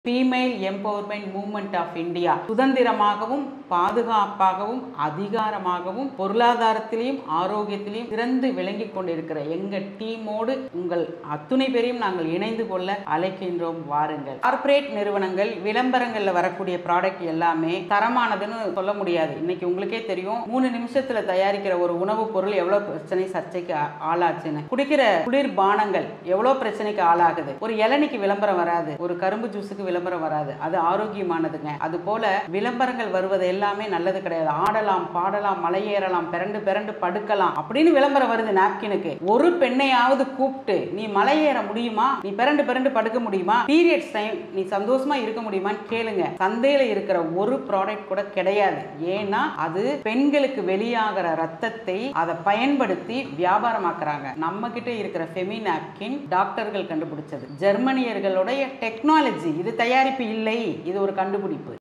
female empowerment movement of India சுதந்திரமாகவும் பாதுகாப்பாகவும் அதிகாரமாகவும் பொருளாதாரத்திலையும் ஆரோக்கியத்திலையும் சிறந்து விளங்கி கொண்டிருக்கிற எங்க டீமோடு உங்கள் அத்துணை பேரையும் நாங்கள் இணைந்து கொள்ள அழைக்கின்றோம் வாருங்கள் கார்ப்பரேட் நிறுவனங்கள் விளம்பரங்கள்ல வரக்கூடிய ப்ராடக்ட் எல்லாமே தரமானதுன்னு சொல்ல முடியாது இன்னைக்கு உங்களுக்கே தெரியும் மூணு நிமிஷத்துல தயாரிக்கிற ஒரு உணவுப் பொருள் எவ்வளவு பிரச்சனை சர்ச்சைக்கு ஆ- ஆளாச்சுன்னு குடிக்கிற குளிர் பானங்கள் எவ்வளவு பிரச்சனைக்கு ஆளாகுது ஒரு இளநிக்கு விளம்பரம் வராது ஒரு கரும்பு ஜூஸுக்கு விளம்பரம் வராது அது ஆரோக்கியமானதுங்க அது போல விளம்பரங்கள் வருவது எல்லாமே நல்லது கிடையாது ஆடலாம் பாடலாம் மலையேறலாம் பிறண்டு பிறண்டு படுக்கலாம் அப்படின்னு விளம்பரம் வருது நாப்கினுக்கு ஒரு பெண்ணையாவது கூப்பிட்டு நீ மலையேற முடியுமா நீ பிறண்டு பிறண்டு படுக்க முடியுமா பீரியட்ஸ் டைம் நீ சந்தோஷமா இருக்க முடியுமான்னு கேளுங்க சந்தையில இருக்கிற ஒரு ப்ராடக்ட் கூட கிடையாது ஏன்னா அது பெண்களுக்கு வெளியாகிற ரத்தத்தை அதை பயன்படுத்தி வியாபாரமாக்குறாங்க நம்ம கிட்ட இருக்கிற ஃபெமி நாப்கின் டாக்டர்கள் கண்டுபிடிச்சது ஜெர்மனியர்களுடைய டெக்னாலஜி இது தயாரிப்பு இல்லை இது ஒரு கண்டுபிடிப்பு